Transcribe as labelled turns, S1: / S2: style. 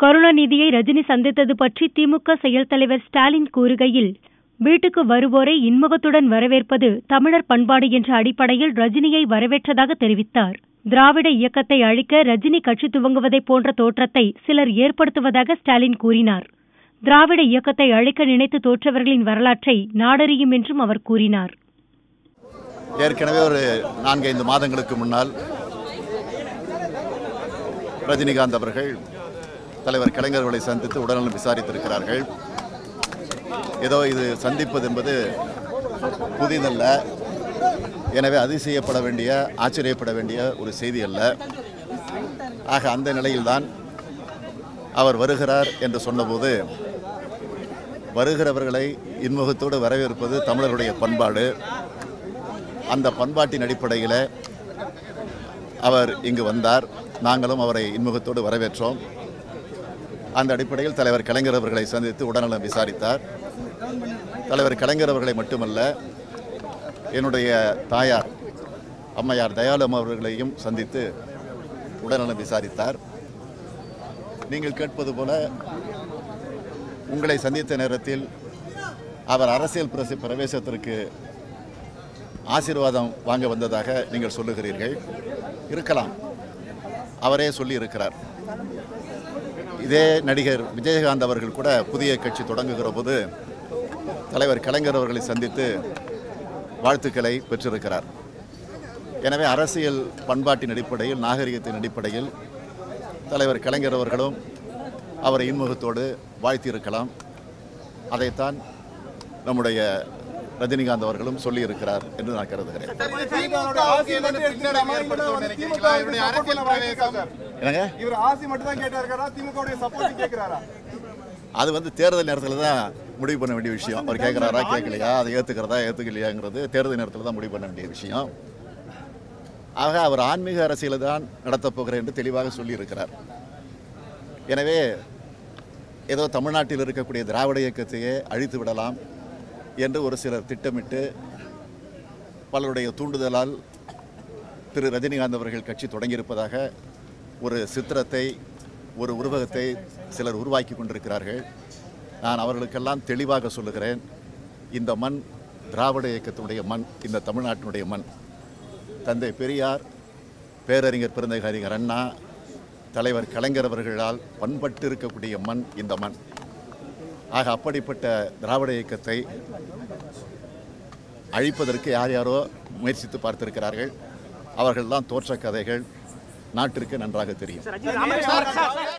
S1: கருணாநிதியை ரஜினி சந்தித்தது பற்றி திமுக செயல் தலைவர் ஸ்டாலின் கூறுகையில் வீட்டுக்கு வருவோரை இன்முகத்துடன் வரவேற்பது தமிழர் பண்பாடு என்ற அடிப்படையில் ரஜினியை வரவேற்றதாக தெரிவித்தார் திராவிட இயக்கத்தை அழிக்க ரஜினி கட்சி துவங்குவதைப் போன்ற தோற்றத்தை சிலர் ஏற்படுத்துவதாக ஸ்டாலின் கூறினார் திராவிட இயக்கத்தை அழிக்க நினைத்து தோற்றவர்களின் வரலாற்றை நாடறியும் என்றும் அவர் கூறினார்
S2: ஏற்கனவே ஒரு நான்கைந்து மாதங்களுக்கு முன்னால் ரஜினிகாந்த் அவர்கள் தலைவர் கலைஞர்களை சந்தித்து உடல்நலம் விசாரித்திருக்கிறார்கள் ஏதோ இது சந்திப்பது என்பது புதிதல்ல எனவே அதிசயப்பட வேண்டிய ஆச்சரியப்பட வேண்டிய ஒரு செய்தி அல்ல ஆக அந்த நிலையில்தான் அவர் வருகிறார் என்று சொன்னபோது வருகிறவர்களை இன்முகத்தோடு வரவேற்பது தமிழருடைய பண்பாடு அந்த பண்பாட்டின் அடிப்படையில் அவர் இங்கு வந்தார் நாங்களும் அவரை இன்முகத்தோடு வரவேற்றோம் அந்த அடிப்படையில் தலைவர் கலைஞர் அவர்களை சந்தித்து உடல்நலம் விசாரித்தார் தலைவர் கலைஞர் அவர்களை மட்டுமல்ல என்னுடைய தாயார் அம்மையார் தயாளம் அவர்களையும் சந்தித்து உடல்நலம் விசாரித்தார் நீங்கள் கேட்பது போல உங்களை சந்தித்த நேரத்தில் அவர் அரசியல் பிரச பிரவேசத்திற்கு ஆசீர்வாதம் வாங்க வந்ததாக நீங்கள் சொல்லுகிறீர்கள் இருக்கலாம் அவரே சொல்லி இருக்கிறார் இதே நடிகர் விஜயகாந்த் அவர்கள் கூட புதிய கட்சி தொடங்குகிற போது தலைவர் கலைஞர் அவர்களை சந்தித்து வாழ்த்துக்களை பெற்றிருக்கிறார் எனவே அரசியல் பண்பாட்டின் அடிப்படையில் நாகரிகத்தின் அடிப்படையில் தலைவர் கலைஞர் அவர்களும் அவரை இன்முகத்தோடு வாழ்த்தியிருக்கலாம் அதைத்தான் நம்முடைய ரஜினிகாந்த் அவர்களும் சொல்லியிருக்கிறார் என்று நான் கருதுகிறேன் என்னங்க
S3: இவர் ஆசி மட்டும் தான் கேட்டாருக்காரா திமுக சப்போர்ட் கேட்கிறாரா
S2: அது வந்து தேர்தல் நேரத்தில் தான் முடிவு பண்ண வேண்டிய விஷயம் அவர் கேட்குறாரா கேட்கலையா அதை ஏற்றுக்கிறதா ஏற்றுக்கலையாங்கிறது தேர்தல் நேரத்தில் தான் முடிவு பண்ண வேண்டிய விஷயம் ஆக அவர் ஆன்மீக அரசியலை தான் நடத்தப் போகிறேன் என்று தெளிவாக சொல்லியிருக்கிறார் எனவே ஏதோ தமிழ்நாட்டில் இருக்கக்கூடிய திராவிட இயக்கத்தையே அழித்து விடலாம் என்று ஒரு சிலர் திட்டமிட்டு பலருடைய தூண்டுதலால் திரு ரஜினிகாந்த் அவர்கள் கட்சி தொடங்கியிருப்பதாக ஒரு சித்திரத்தை ஒரு உருவகத்தை சிலர் உருவாக்கி கொண்டிருக்கிறார்கள் நான் அவர்களுக்கெல்லாம் தெளிவாக சொல்லுகிறேன் இந்த மண் திராவிட இயக்கத்தினுடைய மண் இந்த தமிழ்நாட்டினுடைய மண் தந்தை பெரியார் பேரறிஞர் பெருந்தகறிஞர் அண்ணா தலைவர் கலைஞர் அவர்களால் பண்பட்டு இருக்கக்கூடிய மண் இந்த மண் ஆக அப்படிப்பட்ட திராவிட இயக்கத்தை அழிப்பதற்கு யார் யாரோ முயற்சித்து பார்த்திருக்கிறார்கள் அவர்கள்தான் தோற்ற கதைகள் நாட்டிற்கு நன்றாக தெரியும்